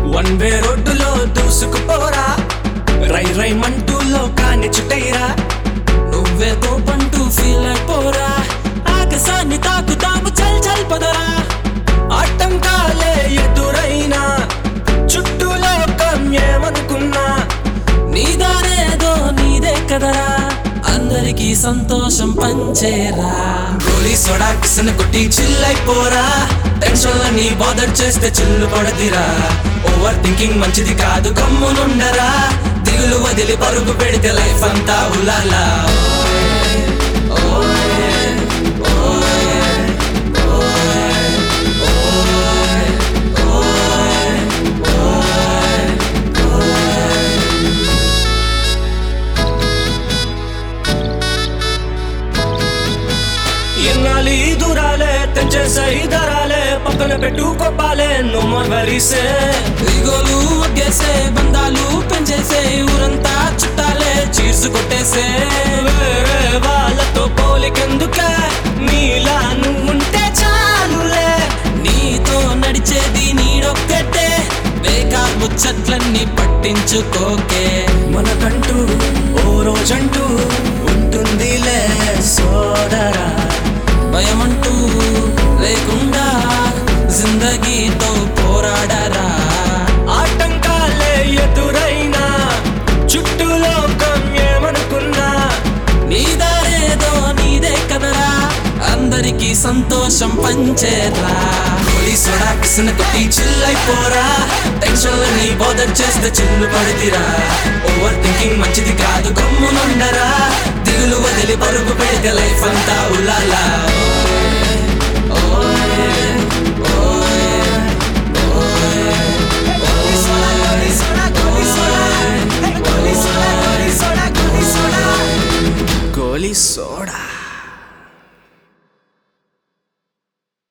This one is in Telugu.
వన్ వే రోడ్డులో దూసుకుపోరా రై రై మంటూలో కాని చుట్టైరా నువ్వే తోపంటూ ఫీల్ అయిపోరా ఆకాశాన్ని తాకుతాము చల్ చల్ పదరా ఆటంకాలే ఎదురైనా చుట్టూ లోకం ఏమనుకున్నా నీదానేదో నీదే కదరా అందరికీ సంతోషం పంచేరా గోలీ సోడా కిసన కొట్టి చిల్లైపోరా టెన్షన్ నీ బాదర్ చేస్తే చిల్లు పడదిరా ఓవర్ థింకింగ్ మంచిది కాదు కమ్మునుండరా దిగులు వదిలి పరుగు పెడితే లైఫ్ అంతా ఉలాలా ఎన్నాలి దూరాలే తెంచేసై దరాలే పక్కన పెట్టు కొప్పాలే నొమ్మ వరిసే ఇగోలు ఒగ్గేసే బంధాలు పెంచేసే ఊరంతా చుట్టాలే చీర్సు కొట్టేసే వేరే వాళ్ళతో పోలికెందుకే నీలా నువ్వుంటే చాలులే నీతో నడిచేది నీడొక్కటే బేకార్ ముచ్చట్లన్నీ పట్టించుకోకే మనకంటూ ఓ రోజంటూ ఉంటుందిలే సోదరా భయమంటూ లేకుండా జిందగీతో పోరాడరా ఆటంకాలే ఎదురైనా చుట్టూ లోకం ఏమనుకున్నా నీ దారేదో నీదే కదరా అందరికీ సంతోషం పంచేరా పోలీసుడా కిసిన కొట్టి చిల్లైపోరా టెన్షన్ నీ బోధర్ చేస్తే చిల్లు పడితిరా ఓవర్ థింకింగ్ మంచిది కాదు గమ్మునుండరా దిగులు వదిలి పరుగు పెడితే లైఫ్ అంతా ఉలాలా